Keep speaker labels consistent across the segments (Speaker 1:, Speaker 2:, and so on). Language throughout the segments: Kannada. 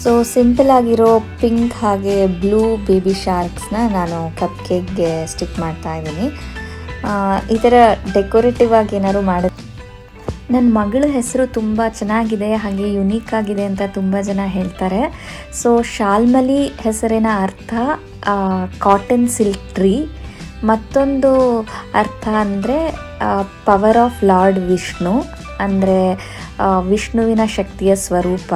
Speaker 1: ಸೊ ಸಿಂಪಲ್ ಆಗಿರೋ ಪಿಂಕ್ ಹಾಗೆ ಬ್ಲೂ ಬೇಬಿ ಶಾರ್ಕ್ಸ್ನ ನಾನು ಕಪ್ ಕೇಕ್ಗೆ ಸ್ಟಿಕ್ ಮಾಡ್ತಾ ಇದ್ದೀನಿ ಈ ಥರ ಡೆಕೋರೇಟಿವ್ ಆಗಿ ಏನಾದ್ರು ಮಾಡಿ ನನ್ನ ಮಗಳ ಹೆಸರು ತುಂಬ ಚೆನ್ನಾಗಿದೆ ಹಾಗೆ ಯುನೀಕ್ ಆಗಿದೆ ಅಂತ ತುಂಬ ಜನ ಹೇಳ್ತಾರೆ ಸೊ ಶಾಲ್ಮಲಿ ಹೆಸರಿನ ಅರ್ಥ ಕಾಟನ್ ಸಿಲ್ಕ್ ಟ್ರೀ ಮತ್ತೊಂದು ಅರ್ಥ ಅಂದರೆ ಪವರ್ ಆಫ್ ಲಾರ್ಡ್ ವಿಷ್ಣು ಅಂದರೆ ವಿಷ್ಣುವಿನ ಶಕ್ತಿಯ ಸ್ವರೂಪ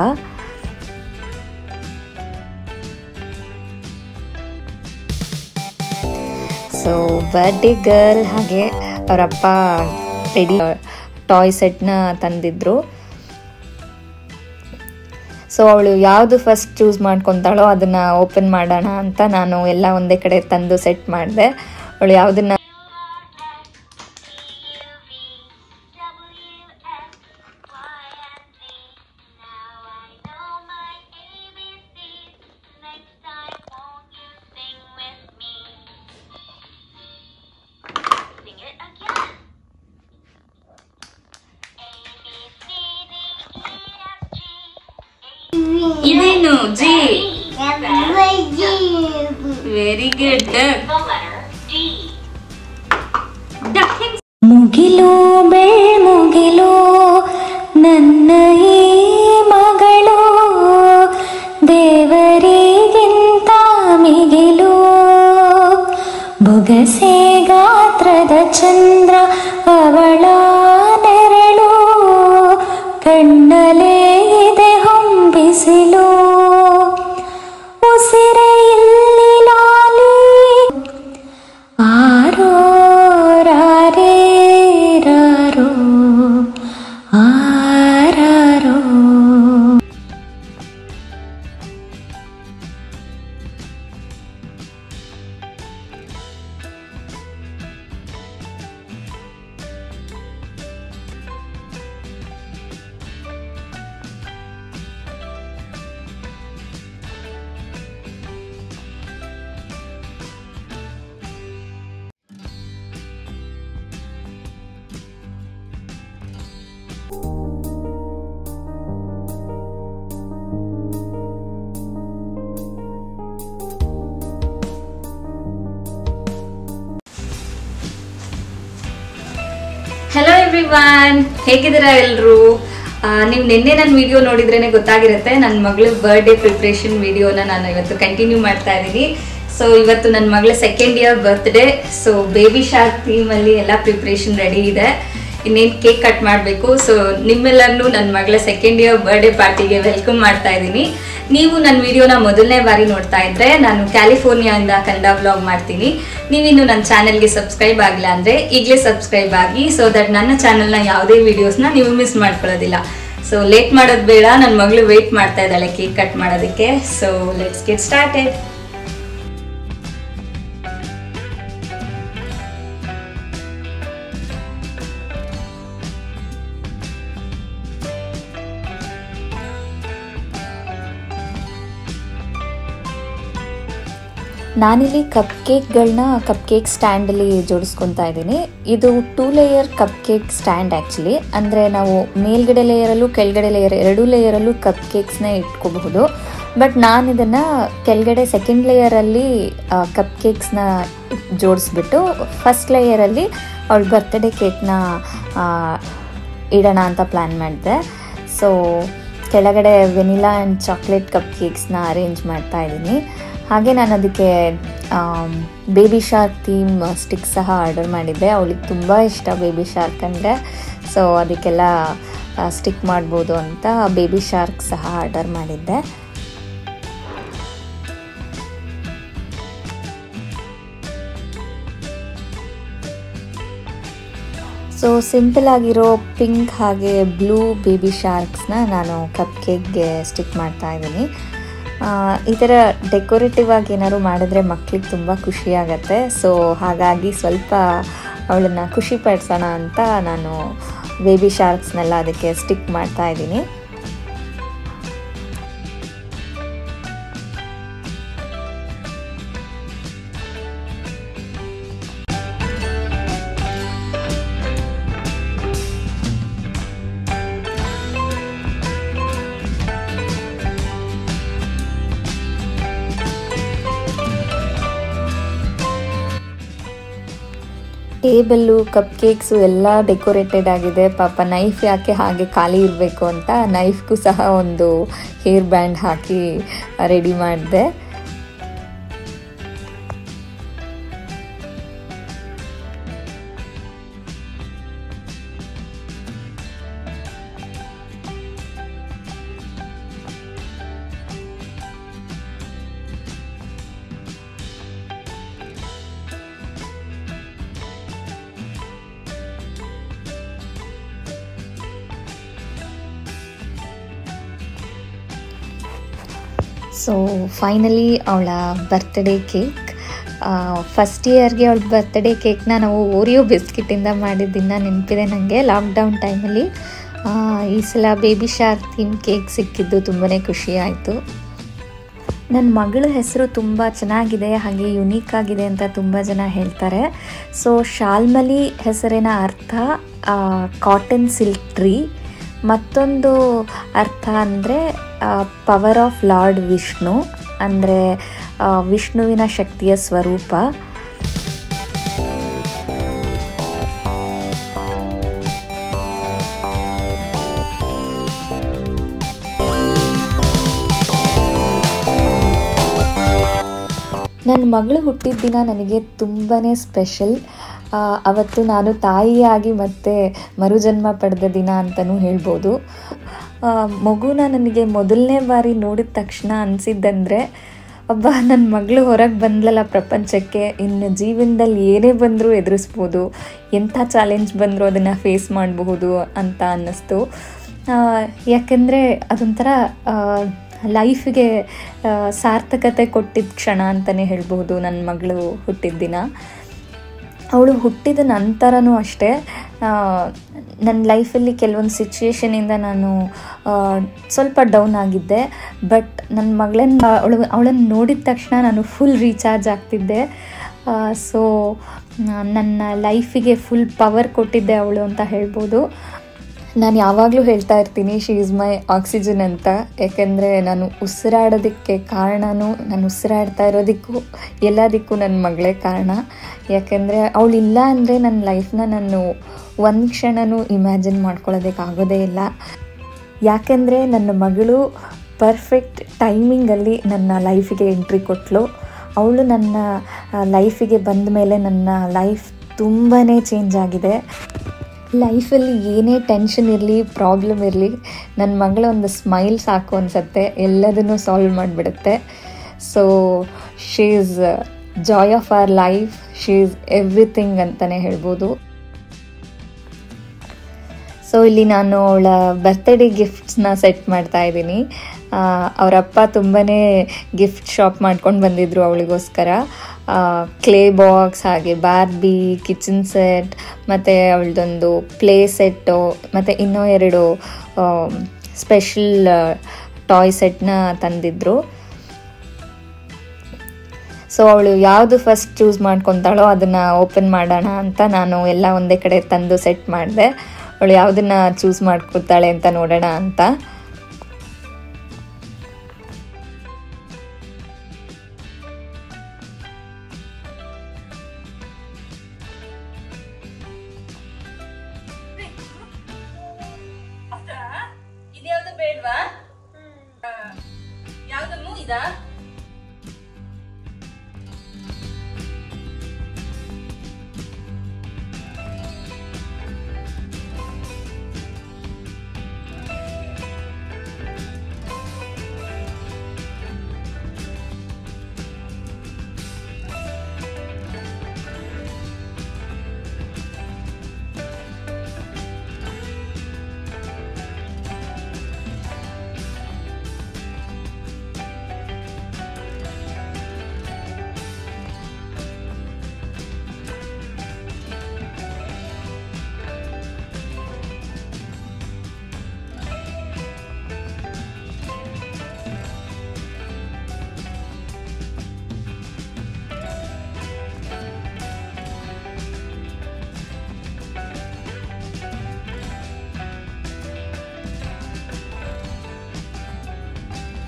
Speaker 1: ಸೊ ಬರ್ಡೇ ಗರ್ಲ್ ಹಾಗೆ ಅವರಪ್ಪ ರೆಡಿ ಟಾಯ್ ಸೆಟ್ನ ತಂದಿದ್ರು ಸೊ ಅವಳು ಯಾವುದು ಫಸ್ಟ್ ಚೂಸ್ ಮಾಡ್ಕೊತಾಳೋ ಅದನ್ನು ಓಪನ್ ಮಾಡೋಣ ಅಂತ ನಾನು ಎಲ್ಲ ಒಂದೇ ಕಡೆ ತಂದು ಸೆಟ್ ಮಾಡಿದೆ ಅವಳು ಯಾವುದನ್ನ
Speaker 2: ಇದೇನು ಜಿ ವೆರಿ ಗುಡ್
Speaker 1: ಮುಗಿಲು ಬೆಳ್ಮುಗಿಲು ನನ್ನ ಈ ಮಗಳು ದೇವರಿಗಿಂತ ಮಿಗಿಲು ಬೊಗಸೆ ಗಾತ್ರದ ಚಂದ್ರ ಅವಳ ನೆರಳು ಕಣ್ಣಲೇ ಇದೆ ಹೊಂಬಿಸಿಲು ಉಸಿರೆ ಇಲ್ಲಿ ಲಾಲಿ ಆರೋ ರಾರೇ ರಾರೋ ಆರಾರೋ
Speaker 2: ಹಲೋ ಎವ್ರಿವಾನ್ ಹೇಗಿದ್ದೀರಾ ಎಲ್ರು ನೀವು ನಿನ್ನೆ ನನ್ನ ವಿಡಿಯೋ ನೋಡಿದ್ರೇನೆ ಗೊತ್ತಾಗಿರುತ್ತೆ ನನ್ನ ಮಗಳ ಬರ್ಡೇ ಪ್ರಿಪ್ರೇಷನ್ ವಿಡಿಯೋನ ನಾನು ಇವತ್ತು ಕಂಟಿನ್ಯೂ ಮಾಡ್ತಾ ಇದ್ದೀನಿ ಸೊ ಇವತ್ತು ನನ್ನ ಮಗಳ second year birthday so baby shark ಥೀಮಲ್ಲಿ ಎಲ್ಲ ಪ್ರಿಪ್ರೇಷನ್ ರೆಡಿ ಇದೆ ಇನ್ನೇನು ಕೇಕ್ ಕಟ್ ಮಾಡಬೇಕು ಸೊ ನಿಮ್ಮೆಲ್ಲರನ್ನೂ ನನ್ನ ಮಗಳ ಸೆಕೆಂಡ್ ಇಯರ್ ಬರ್ಡೇ ಪಾರ್ಟಿಗೆ ವೆಲ್ಕಮ್ ಮಾಡ್ತಾ ಇದ್ದೀನಿ ನೀವು ನನ್ನ ವಿಡಿಯೋನ ಮೊದಲನೇ ಬಾರಿ ನೋಡ್ತಾ ಇದ್ರೆ ನಾನು ಕ್ಯಾಲಿಫೋರ್ನಿಯಾದಿಂದ ಕನ್ನಡ ವ್ಲಾಗ್ ಮಾಡ್ತೀನಿ ನೀವಿನ್ನು ನನ್ನ ಚಾನೆಲ್ಗೆ ಸಬ್ಸ್ಕ್ರೈಬ್ ಆಗಿಲ್ಲ ಅಂದರೆ ಈಗಲೇ ಸಬ್ಸ್ಕ್ರೈಬ್ ಆಗಿ ಸೊ ದಟ್ ನನ್ನ ಚಾನೆಲ್ನ ಯಾವುದೇ ವಿಡಿಯೋಸ್ನ ನೀವು ಮಿಸ್ ಮಾಡ್ಕೊಳ್ಳೋದಿಲ್ಲ ಸೊ ಲೇಟ್ ಮಾಡೋದು ಬೇಡ ನನ್ನ ಮಗಳು ವೆಯ್ಟ್ ಮಾಡ್ತಾ ಇದ್ದಾಳೆ ಕೇಕ್ ಕಟ್ ಮಾಡೋದಕ್ಕೆ ಸೊ ಲೆಟ್ಸ್ ಗೆಟ್ ಸ್ಟಾರ್ಟೆಡ್
Speaker 1: ನಾನಿಲ್ಲಿ ಕಪ್ ಕೇಕ್ಗಳನ್ನ ಕಪ್ ಕೇಕ್ ಸ್ಟ್ಯಾಂಡಲ್ಲಿ ಜೋಡಿಸ್ಕೊತಾ ಇದ್ದೀನಿ ಇದು two layer cupcake stand actually ಅಂದರೆ ನಾವು ಮೇಲ್ಗಡೆ ಲೇಯರಲ್ಲೂ ಕೆಳಗಡೆ ಲೇಯರ್ ಎರಡೂ ಲೇಯರಲ್ಲೂ ಕಪ್ ಕೇಕ್ಸ್ನ ಇಟ್ಕೋಬಹುದು ಬಟ್ ನಾನು ಇದನ್ನು ಕೆಳಗಡೆ ಸೆಕೆಂಡ್ ಲೇಯರಲ್ಲಿ ಕಪ್ ಕೇಕ್ಸ್ನ ಜೋಡಿಸ್ಬಿಟ್ಟು ಫಸ್ಟ್ ಲೇಯರಲ್ಲಿ ಅವಳ ಬರ್ತ್ಡೇ ಕೇಕ್ನ ಇಡೋಣ ಅಂತ ಪ್ಲ್ಯಾನ್ ಮಾಡಿದೆ ಸೊ ಕೆಳಗಡೆ ವೆನಿಲಾ ಆ್ಯಂಡ್ ಚಾಕ್ಲೇಟ್ ಕಪ್ ಕೇಕ್ಸ್ನ ಅರೇಂಜ್ ಮಾಡ್ತಾ ಇದ್ದೀನಿ ಹಾಗೆ ನಾನು ಅದಕ್ಕೆ ಬೇಬಿ ಶಾರ್ಕ್ ಥೀಮ್ ಸ್ಟಿಕ್ ಸಹ ಆರ್ಡರ್ ಮಾಡಿದ್ದೆ ಅವಳಿಗೆ ತುಂಬ ಇಷ್ಟ ಬೇಬಿ ಶಾರ್ಕ್ ಅಂದರೆ ಸೊ ಅದಕ್ಕೆಲ್ಲ ಸ್ಟಿಕ್ ಮಾಡ್ಬೋದು ಅಂತ ಬೇಬಿ ಶಾರ್ಕ್ ಸಹ ಆರ್ಡರ್ ಮಾಡಿದ್ದೆ ಸೊ ಸಿಂಪಲ್ ಆಗಿರೋ ಪಿಂಕ್ ಹಾಗೆ ಬ್ಲೂ ಬೇಬಿ ಶಾರ್ಕ್ಸ್ನ ನಾನು ಕಪ್ ಕೇಕ್ಗೆ ಸ್ಟಿಕ್ ಮಾಡ್ತಾ ಇದ್ದೀನಿ ಈ ಥರ ಡೆಕೋರೇಟಿವ್ ಆಗಿ ಏನಾದ್ರು ಮಾಡಿದ್ರೆ ಮಕ್ಳಿಗೆ ತುಂಬ ಖುಷಿ ಆಗುತ್ತೆ ಸೊ ಹಾಗಾಗಿ ಸ್ವಲ್ಪ ಅವಳನ್ನು ಖುಷಿ ಪಡಿಸೋಣ ಅಂತ ನಾನು ಬೇಬಿ ಶಾರ್ಕ್ಸ್ನೆಲ್ಲ ಅದಕ್ಕೆ ಸ್ಟಿಕ್ ಮಾಡ್ತಾ ಇದ್ದೀನಿ ಟೇಬಲ್ಲು ಕಪ್ ಕೇಕ್ಸು ಎಲ್ಲ ಡೆಕೋರೇಟೆಡ್ ಆಗಿದೆ ಪಾಪ ನೈಫ್ ಯಾಕೆ ಹಾಗೆ ಖಾಲಿ ಇರಬೇಕು ಅಂತ ನೈಫ್ಗೂ ಸಹ ಒಂದು ಹೇರ್ ಬ್ಯಾಂಡ್ ಹಾಕಿ ರೆಡಿ ಮಾಡಿದೆ ಸೊ ಫೈನಲಿ ಅವಳ ಬರ್ತ್ಡೇ ಕೇಕ್ ಫಸ್ಟ್ ಇಯರ್ಗೆ ಅವಳ ಬರ್ತ್ಡೇ ಕೇಕ್ನ ನಾವು ಓರಿಯೋ ಬಿಸ್ಕಿಟ್ಟಿಂದ ಮಾಡಿದ್ದನ್ನು ನೆನಪಿದೆ ನನಗೆ ಲಾಕ್ಡೌನ್ ಟೈಮಲ್ಲಿ ಈ ಸಲ ಬೇಬಿ ಶಾರ್ಕ್ ಥೀಮ್ ಕೇಕ್ ಸಿಕ್ಕಿದ್ದು ತುಂಬಾ ಖುಷಿ ಆಯಿತು ನನ್ನ ಮಗಳ ಹೆಸರು ತುಂಬ ಚೆನ್ನಾಗಿದೆ ಹಾಗೆ ಯುನೀಕ್ ಆಗಿದೆ ಅಂತ ತುಂಬ ಜನ ಹೇಳ್ತಾರೆ ಸೊ ಶಾಲ್ಮಲಿ ಹೆಸರಿನ ಅರ್ಥ ಕಾಟನ್ ಸಿಲ್ಕ್ ಟ್ರೀ ಮತ್ತೊಂದು ಅರ್ಥ ಅಂದರೆ ಪವರ್ ಆಫ್ ಲಾರ್ಡ್ ವಿಷ್ಣು ಅಂದರೆ ವಿಷ್ಣುವಿನ ಶಕ್ತಿಯ ಸ್ವರೂಪ ನನ್ನ ಮಗಳು ಹುಟ್ಟಿದ ದಿನ ನನಗೆ ತುಂಬಾ ಸ್ಪೆಷಲ್ ಅವತ್ತು ನಾನು ತಾಯಿಯಾಗಿ ಮತ್ತೆ ಮರುಜನ್ಮ ಪಡೆದ ದಿನ ಅಂತಲೂ ಹೇಳ್ಬೋದು ಆ, ಮಗುನ ನನಗೆ ಮೊದಲನೇ ಬಾರಿ ನೋಡಿದ ತಕ್ಷಣ ಅನಿಸಿದ್ದಂದರೆ ಒಬ್ಬ ನನ್ನ ಮಗಳು ಹೊರಗೆ ಬಂದ್ಲಲ್ಲ ಪ್ರಪಂಚಕ್ಕೆ ಇನ್ನು ಜೀವನದಲ್ಲಿ ಏನೇ ಬಂದರೂ ಎದುರಿಸ್ಬೋದು ಎಂಥ ಚಾಲೆಂಜ್ ಬಂದರೂ ಅದನ್ನು ಫೇಸ್ ಮಾಡಬಹುದು ಅಂತ ಅನ್ನಿಸ್ತು ಆ, ಯಾಕೆಂದರೆ ಅದೊಂಥರ ಲೈಫಿಗೆ ಸಾರ್ಥಕತೆ ಕೊಟ್ಟಿದ್ದ ಕ್ಷಣ ಅಂತಲೇ ಹೇಳ್ಬೋದು ನನ್ನ ಮಗಳು ಹುಟ್ಟಿದ ದಿನ ಅವಳು ಹುಟ್ಟಿದ ನಂತರನೂ ಅಷ್ಟೇ ಆ, ನನ್ನ ಲೈಫಲ್ಲಿ ಕೆಲವೊಂದು ಸಿಚುವೇಶನಿಂದ ನಾನು ಆ, ಸ್ವಲ್ಪ ಡೌನ್ ಆಗಿದ್ದೆ ಬಟ್ ನನ್ನ ಮಗಳನ್ನ ಅವಳು ಅವಳನ್ನು ನೋಡಿದ ತಕ್ಷಣ ನಾನು ಫುಲ್ ರೀಚಾರ್ಜ್ ಆಗ್ತಿದ್ದೆ ಸೊ ನನ್ನ ಲೈಫಿಗೆ ಫುಲ್ ಪವರ್ ಕೊಟ್ಟಿದ್ದೆ ಅವಳು ಅಂತ ಹೇಳ್ಬೋದು ನಾನು ಯಾವಾಗಲೂ ಹೇಳ್ತಾ ಇರ್ತೀನಿ ಶಿ ಈಸ್ ಮೈ ಆಕ್ಸಿಜನ್ ಅಂತ ಯಾಕೆಂದರೆ ನಾನು ಉಸಿರಾಡೋದಕ್ಕೆ ಕಾರಣನೂ ನಾನು ಉಸಿರಾಡ್ತಾ ಇರೋದಕ್ಕೂ ಎಲ್ಲದಕ್ಕೂ ನನ್ನ ಮಗಳೇ ಕಾರಣ ಯಾಕೆಂದರೆ ಅವಳಿಲ್ಲ ಅಂದರೆ ನನ್ನ ಲೈಫ್ನ ನಾನು ಒಂದು ಕ್ಷಣನೂ ಇಮ್ಯಾಜಿನ್ ಮಾಡ್ಕೊಳ್ಳೋದಕ್ಕಾಗೋದೇ ಇಲ್ಲ ಯಾಕೆಂದರೆ ನನ್ನ ಮಗಳು ಪರ್ಫೆಕ್ಟ್ ಟೈಮಿಂಗಲ್ಲಿ ನನ್ನ ಲೈಫಿಗೆ ಎಂಟ್ರಿ ಕೊಟ್ಟಳು ಅವಳು ನನ್ನ ಲೈಫಿಗೆ ಬಂದ ಮೇಲೆ ನನ್ನ ಲೈಫ್ ತುಂಬಾ ಚೇಂಜ್ ಆಗಿದೆ ಲೈಫಲ್ಲಿ ಏನೇ ಟೆನ್ಷನ್ ಇರಲಿ ಪ್ರಾಬ್ಲಮ್ ಇರಲಿ ನನ್ನ ಮಗಳ ಒಂದು ಸ್ಮೈಲ್ ಸಾಕು ಅನಿಸತ್ತೆ ಎಲ್ಲದನ್ನೂ ಸಾಲ್ವ್ ಮಾಡಿಬಿಡುತ್ತೆ so she is joy of our life she is everything ಅಂತಲೇ ಹೇಳ್ಬೋದು ಸೊ ಇಲ್ಲಿ ನಾನು ಅವಳ ಬರ್ತ್ಡೇ ಗಿಫ್ಟ್ಸ್ನ ಸೆಟ್ ಮಾಡ್ತಾ ಇದ್ದೀನಿ ಅವರಪ್ಪ ತುಂಬಾ ಗಿಫ್ಟ್ ಶಾಪ್ ಮಾಡ್ಕೊಂಡು ಬಂದಿದ್ರು ಅವಳಿಗೋಸ್ಕರ ಕ್ಲೇ ಬಾಕ್ಸ್ ಹಾಗೆ ಬಾರ್ಬಿ ಕಿಚನ್ ಸೆಟ್ ಮತ್ತು ಅವಳದೊಂದು ಪ್ಲೇ ಸೆಟ್ಟು ಮತ್ತು ಇನ್ನೂ ಎರಡು ಸ್ಪೆಷಲ್ ಟಾಯ್ ಸೆಟ್ನ ತಂದಿದ್ರು ಸೊ ಅವಳು ಯಾವುದು ಫಸ್ಟ್ ಚೂಸ್ ಮಾಡ್ಕೊತಾಳೋ ಅದನ್ನು ಓಪನ್ ಮಾಡೋಣ ಅಂತ ನಾನು ಎಲ್ಲ ಒಂದೇ ಕಡೆ ತಂದು ಸೆಟ್ ಮಾಡಿದೆ ಅವಳು ಯಾವುದನ್ನ ಚೂಸ್ ಮಾಡ್ಕೊತಾಳೆ ಅಂತ ನೋಡೋಣ ಅಂತ
Speaker 2: ಇದ್ಯಾವ್ದು ಬೇಡ್ವಾ ಯಾವ್ದನ್ನು ಇದಾ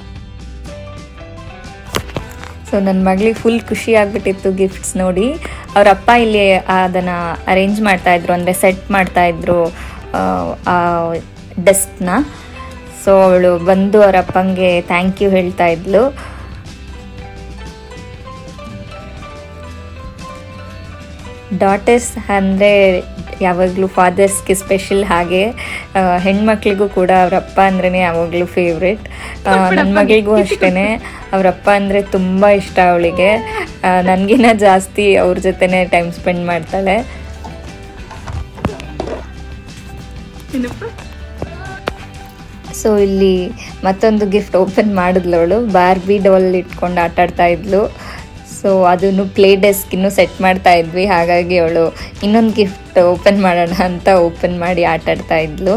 Speaker 1: ಸೊ ನನ್ನ ಮಗಳಿಗೆ ಫುಲ್ ಖುಷಿ ಆಗಿಬಿಟ್ಟಿತ್ತು ಗಿಫ್ಟ್ಸ್ ನೋಡಿ ಅವ್ರ ಅಪ್ಪ ಇಲ್ಲಿ ಅದನ್ನು ಅರೇಂಜ್ ಮಾಡ್ತಾ ಇದ್ರು ಅಂದರೆ ಸೆಟ್ ಮಾಡ್ತಾ ಇದ್ರು ಆ ಡೆಸ್ಕ್ನ ಸೊ ಅವಳು ಬಂದು ಅವ್ರ ಅಪ್ಪಂಗೆ ಥ್ಯಾಂಕ್ ಯು ಹೇಳ್ತಾ ಇದ್ಲು ಡಾಟರ್ಸ್ ಅಂದರೆ ಯಾವಾಗಲೂ ಫಾದರ್ಸ್ಗೆ ಸ್ಪೆಷಲ್ ಹಾಗೆ ಆ, ಹೆಣ್ಮಕ್ಳಿಗೂ ಕೂಡ ಅವ್ರ ಅಪ್ಪ ಅಂದ್ರೇ ಯಾವಾಗಲೂ ಫೇವ್ರೆಟ್ ನನ್ನ ಮಗಳಿಗೂ ಅಷ್ಟೇ ಅವ್ರ ಅಪ್ಪ ಅಂದರೆ ತುಂಬ ಇಷ್ಟ ಅವಳಿಗೆ ನನಗಿನ್ನ ಜಾಸ್ತಿ ಅವ್ರ ಜೊತೆನೇ ಟೈಮ್ ಸ್ಪೆಂಡ್ ಮಾಡ್ತಾಳೆ ಸೊ ಇಲ್ಲಿ ಮತ್ತೊಂದು ಗಿಫ್ಟ್ ಓಪನ್ ಮಾಡಿದ್ಲು ಅವಳು ಬಾರ್ಬಿ ಡಾಲ್ ಇಟ್ಕೊಂಡು ಆಟ ಆಡ್ತಾ ಇದ್ಲು ಸೊ ಅದನ್ನು ಪ್ಲೇ ಡೆಸ್ಕ್ ಇನ್ನು ಸೆಟ್ ಮಾಡ್ತಾ ಇದ್ವಿ ಹಾಗಾಗಿ ಅವಳು ಇನ್ನೊಂದು ಗಿಫ್ಟ್ ಓಪನ್ ಮಾಡೋಣ ಅಂತ ಓಪನ್ ಮಾಡಿ ಆಟ ಆಡ್ತಾ ಇದ್ಲು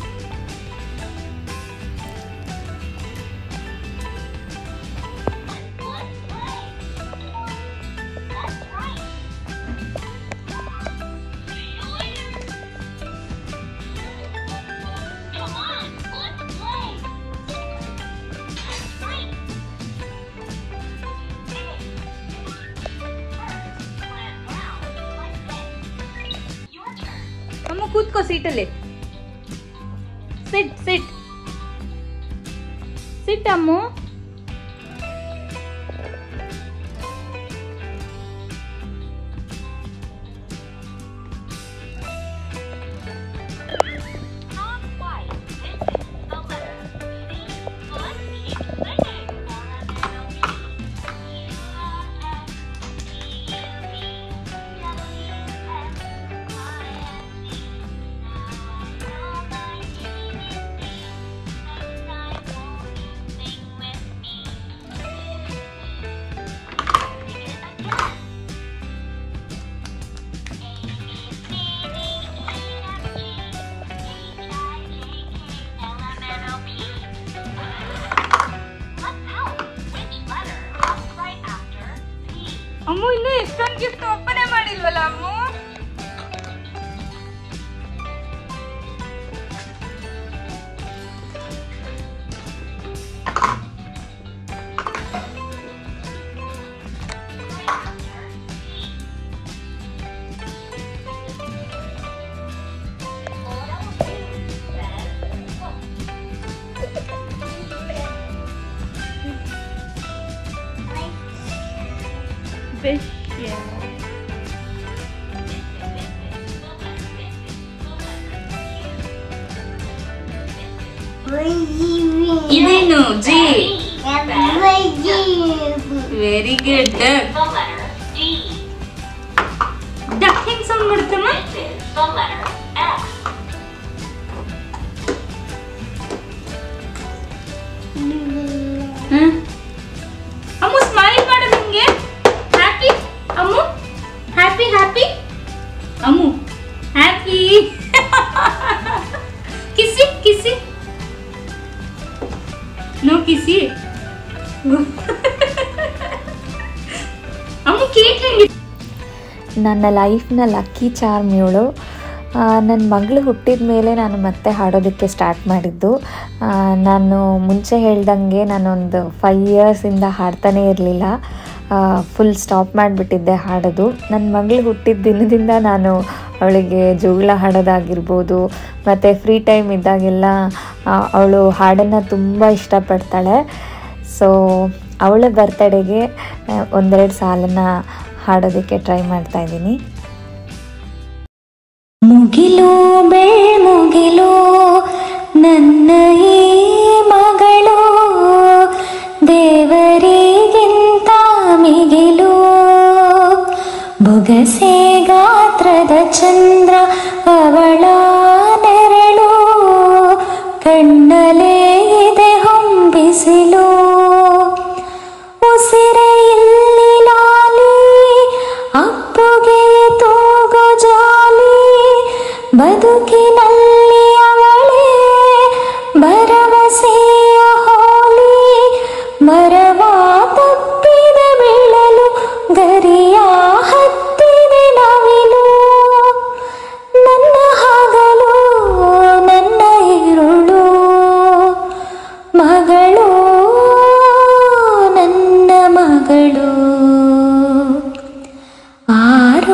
Speaker 2: ಅಮ್ಮ ಕೂತ್ಕೋ ಸೀಟಲ್ಲಿ ಸಿಟ್ ಸಿಟ್ ಸಿಟ್ ಅಮ್ಮು ಅಮ್ಮು ಇನ್ನೂ ಎಷ್ಟೊಂದು ಗಿಫ್ಟ್ ಓಪನೇ ಮಾಡಿಲ್ವಲ್ಲ ಅಮ್ಮು ಇದೇನು ಜಿ ವೆರಿ ಗುಡ್ ಡಕ್ ಹೆಂಗ್ ಸೌಂಡ್ ಮಾಡುತ್ತಮ್ಮ ಹ್ಮ್. ಅಮ್ಮು ಸ್ಮೈಲ್ ಮಾಡು ನಿಂಗೆ happy Ammu happy happy Ammu happy kissy kissy no kissy Ammu cake ಹೆಂಗೆ
Speaker 1: ನನ್ನ ಲೈಫ್ನ ಲಕ್ಕಿ ಚಾರ್ಮ್ ಇವಳು ನನ್ನ ಮಗಳು ಹುಟ್ಟಿದ ಮೇಲೆ ನಾನು ಮತ್ತೆ ಹಾಡೋದಕ್ಕೆ ಸ್ಟಾರ್ಟ್ ಮಾಡಿದ್ದು ಆ, ನಾನು ಮುಂಚೆ ಹೇಳ್ದಂಗೆ ನಾನೊಂದು ಫೈವ್ ಇಯರ್ಸಿಂದ ಹಾಡ್ತಾನೇ ಇರಲಿಲ್ಲ ಫುಲ್ ಸ್ಟಾಪ್ ಮಾಡಿಬಿಟ್ಟಿದ್ದೆ ಹಾಡೋದು ನನ್ನ ಮಗಳು ಹುಟ್ಟಿದ ದಿನದಿಂದ ನಾನು ಅವಳಿಗೆ ಜೋಗಳ ಹಾಡೋದಾಗಿರ್ಬೋದು ಮತ್ತು ಫ್ರೀ ಟೈಮ್ ಇದ್ದಾಗೆಲ್ಲ ಅವಳು ಹಾಡನ್ನು ತುಂಬ ಇಷ್ಟಪಡ್ತಾಳೆ ಸೊ ಅವಳ ಬರ್ತಡೆಗೆ ಒಂದೆರಡು ಸಾಲನ್ನು ಹಾಡೋದಕ್ಕೆ ಟ್ರೈ ಮಾಡ್ತಾ ಇದ್ದೀನಿ
Speaker 3: ಮುಗಿಲು ಬೆಳ್ಮುಗಿಲು ನನ್ನ ಈ ಮಗಳು ದೇವರಿಗಿಂತ ಮಿಗಿಲು ಬೊಗಸೆ ಗಾತ್ರದ ಚಂದ್ರ ಅವಳ ನೆರಳು ಕಣ್ಣಲೇ ಇದೆ ಹೊಂಬಿಸಿಲು ಉಸಿರೇ ಇಲ್ಲಿ ಲಾಲಿ ಅಪ್ಪುಗೆ ತೂಗು ಜಾಲಿ ಬದುಕಿನಲ್ಲಿ ಅವಳೇ ಭರವಸೆಯ ಹೋಲಿ ಮರವ ತಪ್ಪಿದ ಬೀಳಲು ಗರಿಯ ಹತ್ತಿದೆ ನವಿಲು ನನ್ನ ಹಗಲು ನನ್ನ ಇರುಳು ಮಗಳು ನನ್ನ ಮಗಳು ಆರು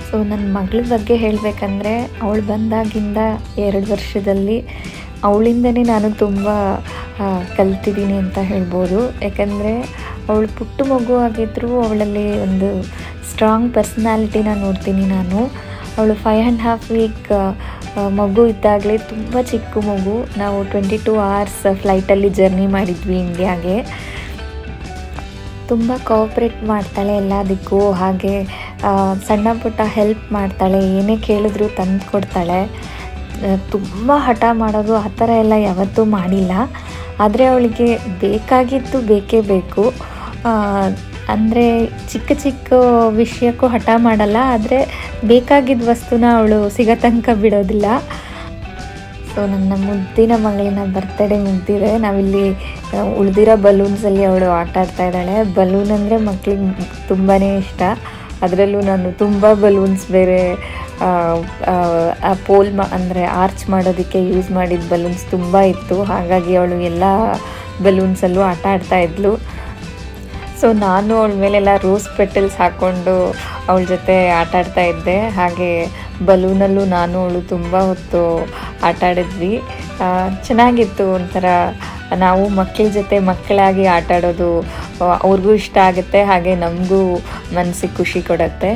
Speaker 1: ಸೊ ನನ್ನ ಮಗಳ ಬಗ್ಗೆ ಹೇಳಬೇಕಂದ್ರೆ ಅವಳು ಬಂದಾಗಿಂದ ಎರಡು ವರ್ಷದಲ್ಲಿ ಅವಳಿಂದನೇ ನಾನು ತುಂಬ ಆ, ಕಲ್ತಿದ್ದೀನಿ ಅಂತ ಹೇಳ್ಬೋದು ಯಾಕಂದರೆ ಅವಳು ಪುಟ್ಟ ಮಗು ಆಗಿದ್ದರೂ ಅವಳಲ್ಲಿ ಒಂದು ಸ್ಟ್ರಾಂಗ್ ಪರ್ಸ್ನಾಲಿಟಿನ ನೋಡ್ತೀನಿ ನಾನು ಅವಳು ಫೈವ್ ಆ್ಯಂಡ್ ಹಾಫ್ ವೀಕ್ ಮಗು ಇದ್ದಾಗಲೇ ತುಂಬ ಚಿಕ್ಕ ಮಗು ನಾವು ಟ್ವೆಂಟಿ ಟೂ ಅವರ್ಸ್ ಫ್ಲೈಟಲ್ಲಿ ಜರ್ನಿ ಮಾಡಿದ್ವಿ ಇಂಡಿಯಾಗೆ ತುಂಬ ಕೋಆಪ್ರೇಟ್ ಮಾಡ್ತಾಳೆ ಎಲ್ಲದಕ್ಕೂ ಹಾಗೆ ಆ, ಸಣ್ಣ ಪುಟ್ಟ ಹೆಲ್ಪ್ ಮಾಡ್ತಾಳೆ ಏನೇ ಕೇಳಿದ್ರು ತಂದು ಕೊಡ್ತಾಳೆ ತುಂಬ ಹಠ ಮಾಡೋದು ಆ ಥರ ಎಲ್ಲ ಯಾವತ್ತೂ ಮಾಡಿಲ್ಲ ಆದರೆ ಅವಳಿಗೆ ಬೇಕಾಗಿದ್ದು ಬೇಕೇ ಬೇಕು ಅಂದರೆ ಚಿಕ್ಕ ಚಿಕ್ಕ ವಿಷಯಕ್ಕೂ ಹಠ ಮಾಡಲ್ಲ ಆದರೆ ಬೇಕಾಗಿದ್ದ ವಸ್ತುನ ಅವಳು ಸಿಗೋ ತನಕ ಬಿಡೋದಿಲ್ಲ ಸೊ ನನ್ನ ಮುದ್ದಿನ ಮಗಳಿನ ಬರ್ತಡೇ ಮುಗ್ದಿದೆ ನಾವಿಲ್ಲಿ ಆ, ಉಳ್ದಿರೋ ಬಲೂನ್ಸಲ್ಲಿ ಅವಳು ಆಟ ಆಡ್ತಾ ಇದ್ದಾಳೆ ಬಲೂನ್ ಅಂದರೆ ಮಕ್ಳಿಗೆ ತುಂಬಾ ಇಷ್ಟ ಅದರಲ್ಲೂ ನಾನು ತುಂಬ ಬಲೂನ್ಸ್ ಬೇರೆ ಆ, ಆ, ಆ ಪೋಲ್ ಮಾ ಅಂದರೆ ಆರ್ಚ್ ಮಾಡೋದಕ್ಕೆ ಯೂಸ್ ಮಾಡಿದ ಬಲೂನ್ಸ್ ತುಂಬ ಇತ್ತು ಹಾಗಾಗಿ ಅವಳು ಎಲ್ಲ ಬಲೂನ್ಸಲ್ಲೂ ಆಟ ಆಡ್ತಾ ಇದ್ಲು ಸೊ ನಾನು ಅವಳ ಮೇಲೆಲ್ಲ ರೋಸ್ ಪೆಟಲ್ಸ್ ಹಾಕ್ಕೊಂಡು ಅವಳ ಜೊತೆ ಆಟ ಆಡ್ತಾ ಇದ್ದೆ ಹಾಗೆ ಬಲೂನಲ್ಲೂ ನಾನು ಅವಳು ತುಂಬ ಹೊತ್ತು ಆಟ ಆಡಿದ್ವಿ ಆ, ಚೆನ್ನಾಗಿತ್ತು ಒಂಥರ ನಾವು ಮಕ್ಕಳ ಜೊತೆ ಮಕ್ಕಳಾಗಿ ಆಟ ಆಡೋದು ಆ, ಅವ್ರಿಗೂ ಇಷ್ಟ ಆಗುತ್ತೆ ಹಾಗೆ ನಮಗೂ ಮನಸ್ಸಿಗೆ ಖುಷಿ ಕೊಡುತ್ತೆ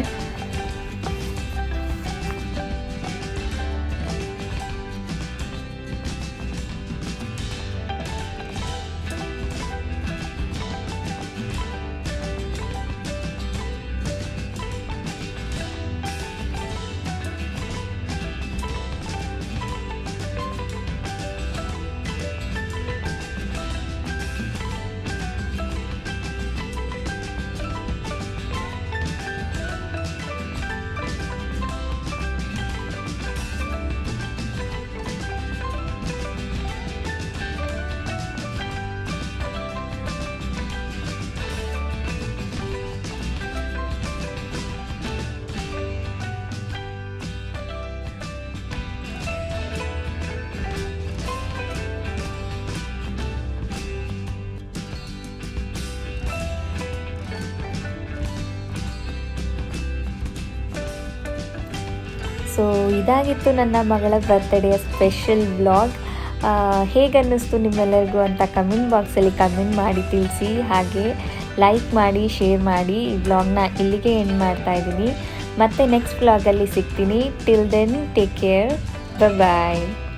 Speaker 1: ಸೊ ಇದಾಗಿತ್ತು ನನ್ನ ಮಗಳ ಬರ್ತ್ಡೇಯ ಸ್ಪೆಷಲ್ ವ್ಲಾಗ್ ಹೇಗನ್ನಿಸ್ತು ನಿಮ್ಮೆಲ್ಲರಿಗೂ ಅಂತ ಕಮೆಂಟ್ ಬಾಕ್ಸಲ್ಲಿ ಕಮೆಂಟ್ ಮಾಡಿ ತಿಳಿಸಿ ಹಾಗೆ ಲೈಕ್ ಮಾಡಿ ಶೇರ್ ಮಾಡಿ ಈ ವ್ಲಾಗ್ನ ಇಲ್ಲಿಗೆ ಎಂಡ್ ಮಾಡ್ತಾ ಇದ್ದೀನಿ ಮತ್ತೆ ನೆಕ್ಸ್ಟ್ ವ್ಲಾಗಲ್ಲಿ ಸಿಗ್ತೀನಿ ಟಿಲ್ ದೆನ್ ಟೇಕ್ ಕೇರ್ ಬಾಯ್